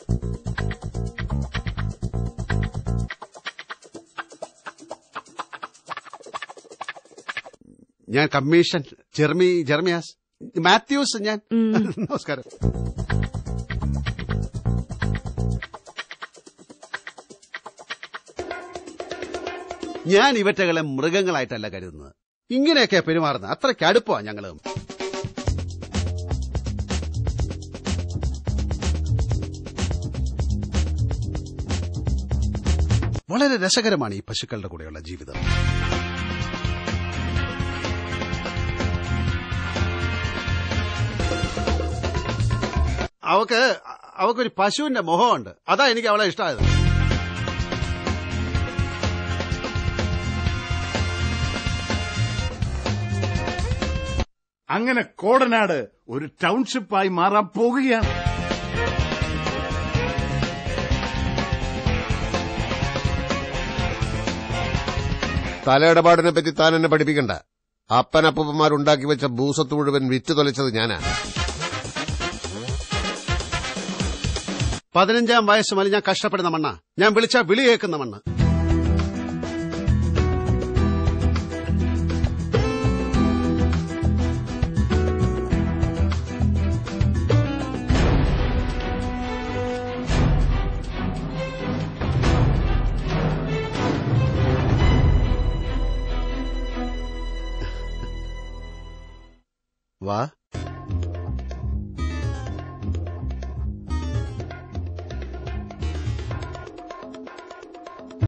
ഞാൻ commission Jeremy Jermias Mathews ഞാൻ നമസ്കാരം ഞാൻ ഇവറ്റകളെ മൃഗങ്ങളായിട്ടല്ല കരുതുന്നത് ഇങ്ങനെയൊക്കെ പെരുമാറുന്നത് അത്രയ്ക്ക് അടുപ്പമാണ് ഞങ്ങളും വളരെ രസകരമാണ് ഈ പശുക്കളുടെ കൂടെയുള്ള ജീവിതം അവക്ക് അവക്കൊരു പശുവിന്റെ മുഖമുണ്ട് അതാ എനിക്ക് അവളെ ഇഷ്ടമായത് അങ്ങനെ കോടനാട് ഒരു ടൗൺഷിപ്പായി മാറാൻ പോകുകയാണ് തലയിടപാടിനെ പറ്റി താൻ എന്നെ പഠിപ്പിക്കണ്ട അപ്പനപ്പന്മാരുണ്ടാക്കി വെച്ച ഭൂസത്ത് മുഴുവൻ വിറ്റ് തൊലച്ചത് ഞാനാ പതിനഞ്ചാം വയസ്സ് മുതൽ ഞാൻ കഷ്ടപ്പെടുന്ന മണ്ണ ഞാൻ വിളിച്ച വിളി കേൾക്കുന്ന മണ്ണ് വാ